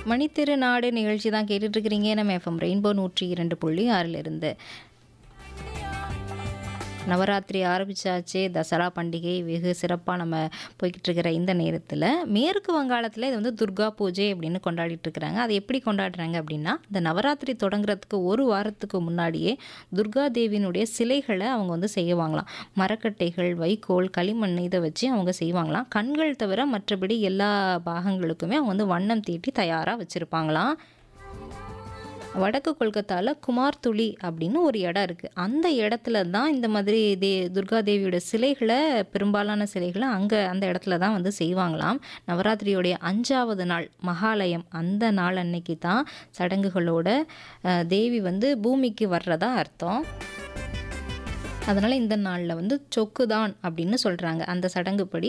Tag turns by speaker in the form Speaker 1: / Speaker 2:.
Speaker 1: மணித்திரு நாடு நிகழ்ச்சி தான் கேட்டுட்டு இருக்கிறீங்க நம்ம எஃப்எம் ரெயின்போ நூற்றி இரண்டு புள்ளி ஆறில் இருந்து நவராத்திரி ஆரம்பிச்சாச்சு தசரா பண்டிகை வெகு சிறப்பாக நம்ம போய்கிட்டு இருக்கிற இந்த நேரத்தில் மேற்கு வங்காளத்தில் இது வந்து துர்கா பூஜை அப்படின்னு கொண்டாடிட்டு இருக்கிறாங்க அது எப்படி கொண்டாடுறாங்க அப்படின்னா இந்த நவராத்திரி தொடங்குறதுக்கு ஒரு வாரத்துக்கு முன்னாடியே துர்கா தேவியினுடைய சிலைகளை அவங்க வந்து செய்வாங்களாம் மரக்கட்டைகள் வைக்கோல் களிமண் இதை வச்சு அவங்க செய்வாங்களாம் கண்கள் தவிர மற்றபடி எல்லா பாகங்களுக்குமே அவங்க வந்து வண்ணம் தீட்டி தயாராக வச்சுருப்பாங்களாம் வடக்கு கொல்கத்தாவில் குமார் துளி அப்படின்னு ஒரு இடம் இருக்குது அந்த இடத்துல தான் இந்த மாதிரி தே துர்கா தேவியோட சிலைகளை பெரும்பாலான சிலைகளை அங்கே அந்த இடத்துல தான் வந்து செய்வாங்களாம் நவராத்திரியோடைய அஞ்சாவது நாள் மகாலயம் அந்த நாள் அன்னைக்கு தான் சடங்குகளோட அஹ், தேவி வந்து பூமிக்கு வர்றதா அர்த்தம் அதனால் இந்த நாளில் வந்து சொக்குதான் அப்படின்னு சொல்கிறாங்க அந்த சடங்குப்படி